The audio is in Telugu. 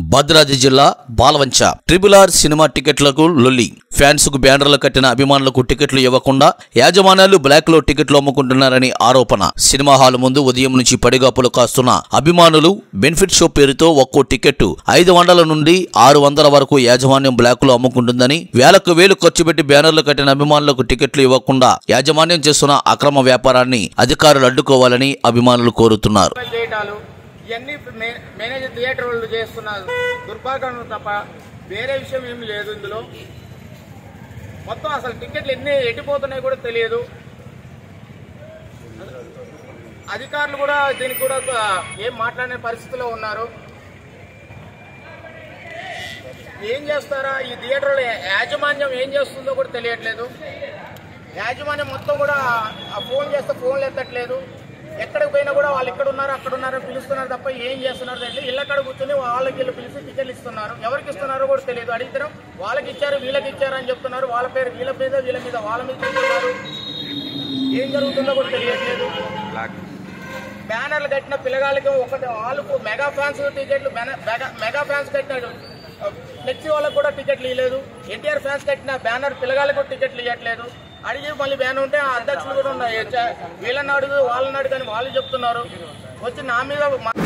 భద్రాద్రి జిల్లా బాలవంచ ట్రిపుల్ ఆర్ సినిమా టికెట్లకు లొల్లి ఫ్యాన్స్ కు బ్యానర్లు కట్టిన అభిమానులకు టికెట్లు ఇవ్వకుండా యాజమాన్యాలు బ్లాక్ లో టికెట్లు అమ్ముకుంటున్నారని ఆరోపణ సినిమా హాల్ ముందు ఉదయం నుంచి పడిగాపులు కాస్తున్న అభిమానులు బెనిఫిట్ షో పేరుతో ఒక్కో టికెట్ ఐదు వందల నుండి ఆరు వందల వరకు యాజమాన్యం బ్లాక్ లో అమ్ముకుంటుందని వేలకు వేలు ఖర్చు పెట్టి బ్యానర్లు కట్టిన అభిమానులకు టికెట్లు ఇవ్వకుండా యాజమాన్యం చేస్తున్న అక్రమ వ్యాపారాన్ని అధికారులు అడ్డుకోవాలని అభిమానులు కోరుతున్నారు పని చేయటాలు ఇవన్నీ మే- మేనేజర్ థియేటర్ వాళ్ళు చేస్తున్న దుర్భాగ్యం తప్ప వేరే విషయం ఏమి లేదు ఇందులో మొత్తం అసలు టికెట్లు ఎన్ని ఎట్టిపోతున్నాయి కూడా తెలియదు అధికారులు కూడా దీనికి కూడా ఒక ఏం మాట్లాడే పరిస్థితిలో ఉన్నారు ఏం చేస్తారా ఈ థియేటర్లో యాజమాన్యం ఏం చేస్తుందో కూడా తెలియట్లేదు యాజమాన్యం మొత్తం కూడా ఆ ఫోన్ చేస్తే ఫోన్లు ఎత్తట్లేదు ఎక్కడికి పోయినా కూడా వాళ్ళు ఇక్కడ ఉన్నారు అక్కడ ఉన్నారు అని పిలుస్తున్నారు తప్ప ఏం చేస్తున్నారు తెలియదు ఇళ్ళ కాడ కూర్చొని వాళ్ళకి వీళ్ళు పిలిచి టికెట్లు ఇస్తున్నారు ఎవరికి ఇస్తున్నారో కూడా తెలియదు అడిగితే వాళ్ళకి ఇచ్చారు వీళ్ళకి ఇచ్చారు అని చెప్తున్నారు వాళ్ళ పేరు వీళ్ళ మీద వీళ్ళ మీద వాళ్ళ మీద చెప్తున్నారు ఏం జరుగుతుందో కూడా తెలియట్లేదు బ్యానర్లు కట్టిన పిల్లగాళ్ళకి ఒకటి వాళ్ళకు మెగా ఫ్యాన్స్ టికెట్లు మెన- మెగా- మెగా ఫ్యాన్స్ కట్టిన ఫ్లెక్సీ వాళ్ళకి కూడా టికెట్లు ఇవ్వలేదు ఎన్టీఆర్ ఫ్యాన్స్ కట్టిన బ్యానర్ పిల్లగాళ్ళకి కూడా టికెట్లు ఇవ్వట్లేదు అడిగి మళ్ళీ బ్యానర్ ఉంటే ఆ అధ్యక్షులు కూడా ఉన్నాయి చ- వీళ్ళని అడుగు వాళ్ళని అడుగు అని వాళ్ళు చెప్తున్నారు వచ్చి నా మీద మా-